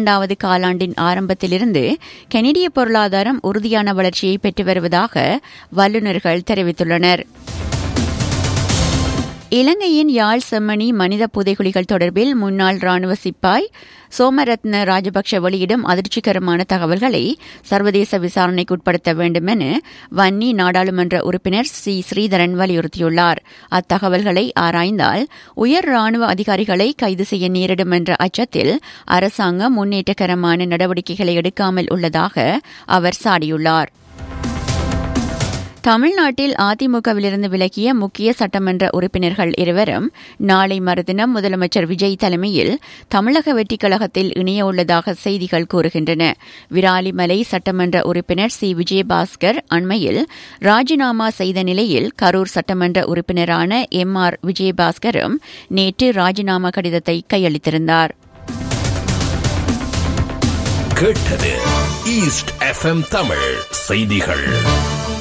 இரண்டாவது காலாண்டின் ஆரம்பத்திலிருந்து கெனடிய பொருளாதாரம் உறுதியான வளர்ச்சியை பெற்று வருவதாக வல்லுநர்கள் தெரிவித்துள்ளனர் இலங்கையின் யாழ் செம்மணி மனித புதைகுழிகள் தொடர்பில் முன்னாள் ராணுவ சிப்பாய் சோமரத்ன ராஜபக்ஷ வெளியிடும் அதிர்ச்சிகரமான தகவல்களை சர்வதேச விசாரணைக்கு உட்படுத்த வேண்டும் என வன்னி நாடாளுமன்ற உறுப்பினர் சி ஸ்ரீதரன் வலியுறுத்தியுள்ளார் அத்தகவல்களை ஆராய்ந்தால் உயர் ராணுவ அதிகாரிகளை கைது செய்ய நேரிடும் என்ற அச்சத்தில் அரசாங்கம் முன்னேற்றகரமான நடவடிக்கைகளை எடுக்காமல் உள்ளதாக அவர் சாடியுள்ளார் தமிழ்நாட்டில் அதிமுகவிலிருந்து விலகிய முக்கிய சட்டமன்ற உறுப்பினர்கள் இருவரும் நாளை மறுதினம் முதலமைச்சர் விஜய் தலைமையில் தமிழக வெற்றிக் கழகத்தில் இணைய உள்ளதாக செய்திகள் கூறுகின்றன விராலிமலை சட்டமன்ற உறுப்பினர் சி விஜயபாஸ்கர் அண்மையில் ராஜினாமா செய்த நிலையில் கரூர் சட்டமன்ற உறுப்பினரான எம் ஆர் விஜயபாஸ்கரும் நேற்று ராஜினாமா கடிதத்தை கையளித்திருந்தார் கேட்டது ஈஸ்ட் எஃப்எம் தமிழ் செய்திகள்